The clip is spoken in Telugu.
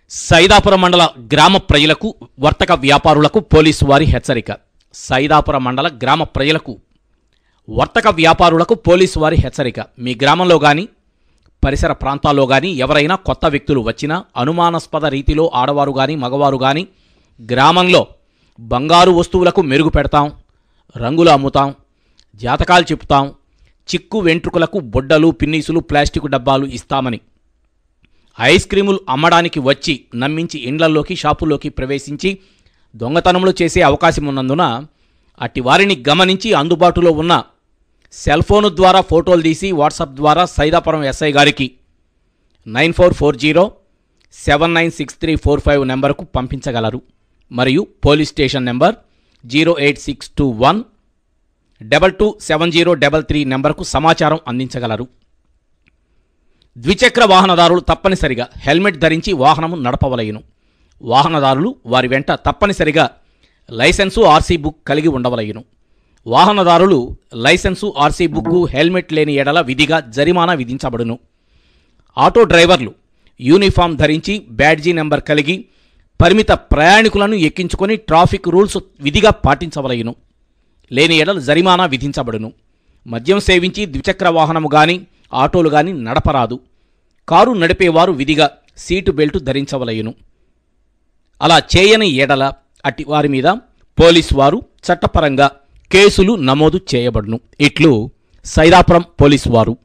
సైదాపురం మండల గ్రామ ప్రజలకు వర్తక వ్యాపారులకు పోలీసు వారి హెచ్చరిక సైదాపురం మండల గ్రామ ప్రజలకు వర్తక వ్యాపారులకు పోలీసు వారి హెచ్చరిక మీ గ్రామంలో కానీ పరిసర ప్రాంతాల్లో కానీ ఎవరైనా కొత్త వ్యక్తులు వచ్చినా అనుమానాస్పద రీతిలో ఆడవారు కానీ మగవారు కానీ గ్రామంలో బంగారు వస్తువులకు మెరుగు పెడతాం రంగులు అమ్ముతాం జాతకాలు చెప్తాం చిక్కు వెంట్రుకలకు బొడ్డలు పిన్నీసులు ప్లాస్టిక్ డబ్బాలు ఇస్తామని ఐస్ క్రీములు అమ్మడానికి వచ్చి నమ్మించి ఇండ్లల్లోకి షాపుల్లోకి ప్రవేశించి దొంగతనములు చేసే అవకాశం ఉన్నందున అట్టి వారిని గమనించి అందుబాటులో ఉన్న సెల్ ఫోను ద్వారా ఫోటోలు తీసి వాట్సాప్ ద్వారా సైదాపురం ఎస్ఐ గారికి nine four four zero seven nine six three four five నెంబర్కు పంపించగలరు మరియు police station number zero eight six two one double two seven zero double three నెంబర్కు సమాచారం అందించగలరు ద్విచక్ర వాహనదారులు తప్పనిసరిగా హెల్మెట్ ధరించి వాహనము నడపవలయును వాహనదారులు వారి వెంట తప్పనిసరిగా లైసెన్సు ఆర్సీ బుక్ కలిగి ఉండవలయును వాహనదారులు లైసెన్సు ఆర్సీ బుక్ హెల్మెట్ లేని ఎడల విధిగా జరిమానా విధించబడును ఆటో డ్రైవర్లు యూనిఫామ్ ధరించి బ్యాడ్జీ నెంబర్ కలిగి పరిమిత ప్రయాణికులను ఎక్కించుకొని ట్రాఫిక్ రూల్స్ విధిగా పాటించవలయును లేని ఎడల జరిమానా విధించబడును మద్యం సేవించి ద్విచక్ర వాహనము గాని ఆటోలు గాని నడపరాదు కారు నడిపేవారు విధిగా సీటు బెల్ట్ ధరించవలయును అలా చేయని ఎడల అట్టి వారి మీద పోలీసు వారు చట్టపరంగా కేసులు నమోదు చేయబడును ఇట్లు సైదాపురం పోలీసు వారు